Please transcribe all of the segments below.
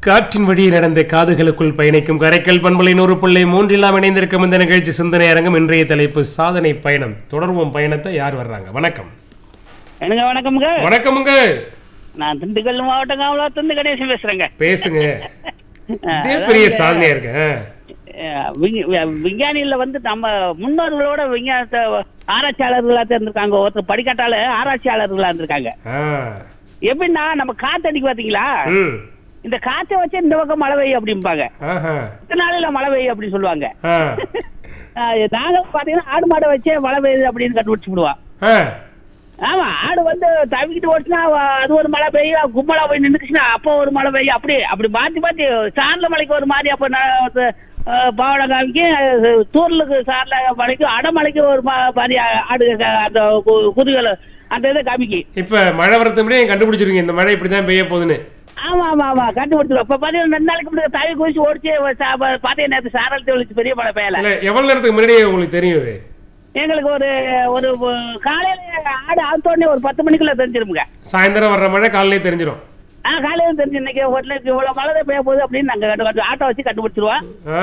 காற்றின் வழியில் நடந்த காதுகளுக்குள் பயணிக்கும் கரைக்கல் பண்பலை நூறு பிள்ளை மூன்றிலாம் இணைந்திருக்கும் இந்த நிகழ்ச்சி சிந்தனை அரங்கம் இன்றைய தலைப்பு சாதனை பயணம் தொடர்வோம் பயணத்தை யார் வர்றாங்க வணக்கம் எனக்கு வணக்கம்ங்க வணக்கமுங்க நான் திண்டுக்கல் மாவட்டம் காமலாத்திலிருந்து கணேசன் பேசுறேங்க பேசுங்க இதே பெரிய சாதனையா இருக்கு ஆ. அஹ், விஞ்ஞ- வி- விஞ்ஞானியில வந்து நம்ம முன்னோர்களோட விஞ்ஞானத்தை ஆராய்ச்சியாளர்களா இருந்திருக்காங்க ஒருத்தர் படிக்காட்டால ஆராய்ச்சியாளர்களா இருந்திருக்காங்க ஆ. எப்படின்னா நம்ம காத்தடிக்கு பாத்தீங்களா ம். இந்த காத்தை வச்சு இந்த பக்கம் மழை பெய்யும் அப்படிம்பாங்க ஆஹா. இத்தனை நாளையில மழை பெய்யும் அப்படின்னு சொல்லுவாங்க ஆ. அஹ், நாங்க பாத்தீங்கன்னா ஆடு மாடை வச்சே மழை பெய்யுது அப்படின்னு கண்டுபிடிச்சு விடுவோம் ஆ. ஆமா ஆடு வந்து தவிக்கிட்டு ஓட்டுனா அவ- அது ஒரு மழை பெய்யும் கும்பலா போய் நின்றுச்சுன்னா அப்போ ஒரு மழை பெய்யும் அப்படி அப்படி மாத்தி மாத்தி சார்ந்த மலைக்கு ஒரு மாதிரி அப்ப நான் வந்து, அஹ், பாவடை காமிக்கும் அஹ், தூரலுக்கு சார்ல மலைக்கும் அடமலைக்கு ஒரு மா- மாதிரி ஆடு க- அந்த கு- குதிகள் அந்த இதை காமிக்கும் இப்ப மழை வரது முன்னாடியே கண்டுபிடிச்சிருங்க இந்த மழை இப்படிதான் பெய்ய போகுதுன்னு ஆமா ஆமா ஆமா கண்டுபிடிச்சிடும் இப்ப பாத்தீங்கன்னா ரெண்டு நாளைக்கு முன்னாடி தவி குதிச்சு ஓடிச்சு சா- பாத்தீங்கன்னா நேத்து சாரல் தெளிச்சு பெரிய மழை பெய்யல இல்ல எவ்வளவு நேரத்துக்கு முன்னாடியே உங்களுக்கு தெரியும் இது எங்களுக்கு ஒரு ஒரு ஒரு காலையில ஆடு அவுத்தோடனே ஒரு பத்து மணிக்குள்ள தெரிஞ்சிருமுங்க சாயந்தரம் வர்ற மழை காலையிலே தெரிஞ்சிடும் ஆ காலையில தெரிஞ்சு இன்னைக்கு ஹோட்டலுக்கு இவ்வளவு மழை தான் பெய்ய போகுது அப்படின்னு நாங்க கண்டு- கண்டு ஆட்டோ வச்சு கண்டுபிடிச்சிருவோம் ஆ.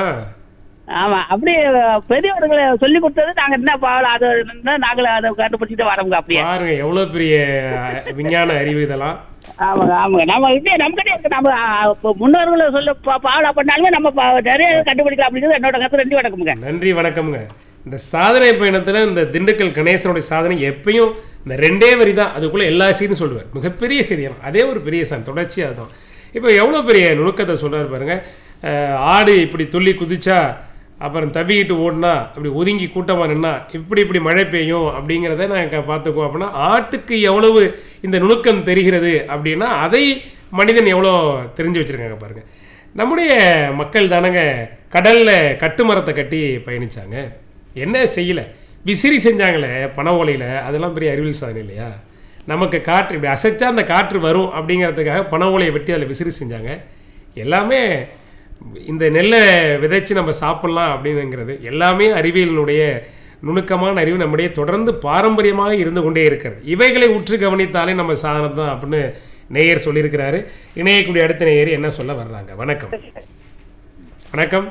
ஆமா அப்படி பெரியவர்களை சொல்லி கொடுத்தது நாங்க என்ன பாவல அது இருந்தா நாங்களே அதை கண்டுபிடிச்சிட்டு வரோங்க அப்படியே பாருங்க எவ்வளவு பெரிய அஹ், விஞ்ஞான அறிவு இதெல்லாம் ஆமாங்க ஆமாங்க நம்ம இப்படியே நம்ம கிட்டே இருக்கு நம்ம ஆ, இப்போ முன்னோர்களை சொல்ல பா- பாவலா பண்ணாலுமே நம்ம பா- நிறைய கண்டுபிடிக்கலாம் அப்படிங்கிறது என்னோட கருத்து ரெண்டு வணக்கமுங்க நன்றி வணக்கம்ங்க இந்த சாதனை பயணத்துல இந்த திண்டுக்கல் கணேசனுடைய சாதனை எப்பயும் இந்த ரெண்டே வரி தான் அதுக்குள்ள எல்லா செய்தியும் சொல்லுவார் மிகப்பெரிய செய்தி அதே ஒரு பெரிய சாதனை தொடர்ச்சி அதுதான் இப்போ எவ்வளோ பெரிய நுணுக்கத்தை சொல்றாரு பாருங்க அஹ், ஆடு இப்படி துள்ளி குதிச்சா அப்புறம் தவிக்கிட்டு ஓடினா அப்படி ஒதுங்கி கூட்டமாக நின்னா இப்படி இப்படி மழை பெய்யும் அப்படிங்கிறத நாங்கள் பார்த்துக்குவோம் அப்படின்னா ஆட்டுக்கு எவ்வளவு இந்த நுணுக்கம் தெரிகிறது அப்படின்னா அதை மனிதன் எவ்வளோ தெரிஞ்சு வச்சிருக்காங்க பாருங்க நம்முடைய மக்கள் தானங்க கடல்ல கட்டுமரத்தை கட்டி பயணிச்சாங்க என்ன செய்யல விசிறி செஞ்சாங்களே பனை ஓலையில் அதெல்லாம் பெரிய அறிவியல் சாதனை இல்லையா நமக்கு காற்று இப்படி அசைச்சா அந்த காற்று வரும் அப்படிங்கிறதுக்காக பனை ஓலையை வெட்டி அதில் விசிறி செஞ்சாங்க எல்லாமே இந்த நெல்லை விதைச்சு நம்ம சாப்பிட்லாம் அப்படிங்கிறது எல்லாமே அறிவியலினுடைய நுணுக்கமான அறிவு நம்முடைய தொடர்ந்து பாரம்பரியமாக இருந்து கொண்டே இருக்கிறது இவைகளை உற்று கவனித்தாலே நம்ம சாதனை தான் அப்படின்னு நேயர் சொல்லியிருக்கிறாரு இணையக்கூடிய அடுத்த நேயர் என்ன சொல்ல வர்றாங்க வணக்கம் வணக்கம்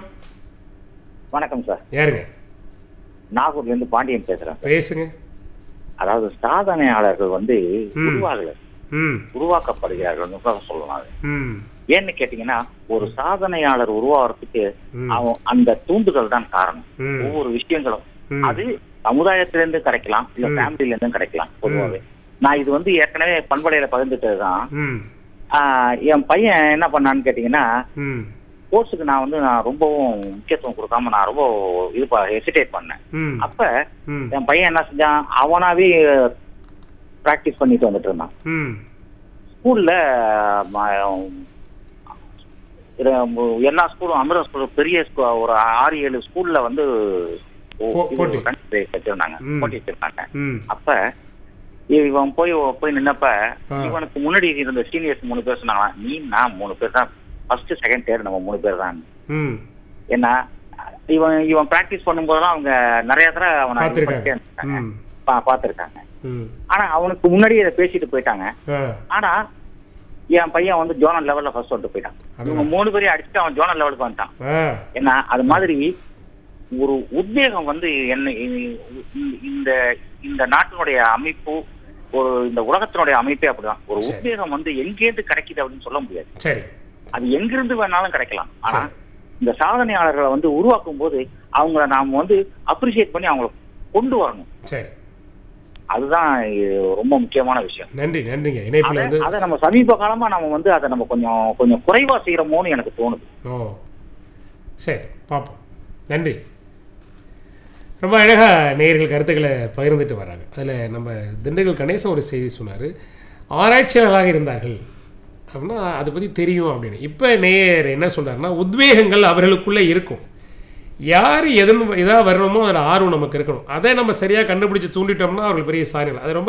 வணக்கம் சார் யாருங்க நாகூர்ல இருந்து பாண்டியன் பேசுறேன் பேசுங்க அதாவது சாதனையாளர்கள் வந்து ம். உருவாகல ம் உருவாக்கப்படுகிறார்கள் தான் சொல்லலாம் அது. ம் ஏன்னு கேட்டீங்கன்னா ஒரு சாதனையாளர் உருவாகிறதுக்கு ம். அவன் அந்த தூண்டுதல் தான் காரணம் ம். ஒவ்வொரு விஷயங்களும் ம். அது சமுதாயத்தில இருந்து கிடைக்கலாம் இல்ல ம். ஃபேமிலில இருந்தும் கிடைக்கலாம் பொதுவாகவே நான் இது வந்து ஏற்கனவே பண்பலையில பகிர்ந்துட்டது தான் ம் என் பையன் என்ன பண்ணான்னு கேட்டீங்கன்னா ம் ஸ்போர்ட்ஸுக்கு நான் வந்து நான் ரொம்பவும் முக்கியத்துவம் கொடுக்காம நான் ரொம்ப இது ஹெசிடேட் பண்ணேன் ம் அப்ப ம் என் பையன் என்ன செஞ்சான் அவனாவே பிராக்டிஸ் பண்ணிட்டு வந்துட்டு இருந்தான் ம் ஸ்கூல்ல எல்லா ஸ்கூலும் அமிர்த ஸ்கூல் பெரிய ஸ்கூ- ஒரு ஆறு ஏழு ஸ்கூல்ல வந்து போ- இது போட்டி. run race வச்சிருந்தாங்க ம். போட்டி வச்சிருந்தாங்க ம் அப்ப இவன் போய் போய் நின்னப்ப ஆ. இவனுக்கு முன்னாடி இருந்த சீனியர்ஸ் மூணு பேர் சொன்னாங்க நீ நான் மூணு பேர் தான் ஃபர்ஸ்ட் செகண்ட் தேர்ட் நம்ம மூணு பேர் தான் ம் ஏன்னா இவன் இவன் பிராக்டிஸ் பண்ணும்போதெல்லாம் அவங்க நிறைய தடவை அவனை இது பார்த்துருக்காங்க பண்ணிட்டே இருந்தாங்க. ம் பா- பார்த்திருக்காங்க ம் ஆனா அவனுக்கு முன்னாடியே இதை பேசிட்டு போயிட்டாங்க ஆ ஆனா என் பையன் வந்து ஜோனல் லெவல்ல ஃபர்ஸ்ட் வந்துட்டு போயிட்டான் அடடா. இவங்க மூணு பேரையும் அடிச்சுட்டு அவன் ஜோனல் லெவலுக்கு வந்துட்டான் ஆ ஏன்னா அது மாதிரி ஒரு உத்வேகம் வந்து என்ன இ- இ- இந்த இந்த நாட்டினுடைய அமைப்பு ஒரு இந்த உலகத்தினுடைய அமைப்பே அப்படிதான் ஒரு சரி. உத்வேகம் வந்து எங்கேருந்து கிடைக்குது அப்படின்னு சொல்ல முடியாது சரி அது எங்கிருந்து வேணாலும் கிடைக்கலாம் ஆனா இந்த சாதனையாளர்களை வந்து உருவாக்கும் போது அவங்கள நாம வந்து அப்ரிசியேட் பண்ணி அவங்கள கொண்டு வரணும் சரி அதுதான் இது ரொம்ப முக்கியமான விஷயம் நன்றி நன்றிங்க இணைப்பில் அதை வந்து அதை நம்ம சமீப காலமா நம்ம வந்து அதை நம்ம கொஞ்சம் கொஞ்சம் குறைவா செய்யறோமோன்னு எனக்கு தோணுது ஓ சரி பார்ப்போம் நன்றி ரொம்ப அழகாக நேயர்கள் கருத்துக்களை பகிர்ந்துட்டு வராங்க அதில் நம்ம திண்டுக்கல் கணேசன் ஒரு செய்தி சொன்னார் ஆராய்ச்சியாளராக இருந்தார்கள் அப்படின்னா அதை பற்றி தெரியும் அப்படின்னு இப்போ நேயர் என்ன சொல்றாருன்னா உத்வேகங்கள் அவர்களுக்குள்ளே இருக்கும் யார் எதன் எதாக வரணுமோ அதில் ஆர்வம் நமக்கு இருக்கணும் அதை நம்ம சரியாக கண்டுபிடிச்சு தூண்டிட்டோம்னா அவர்கள் பெரிய சாதனை அது ரொம்ப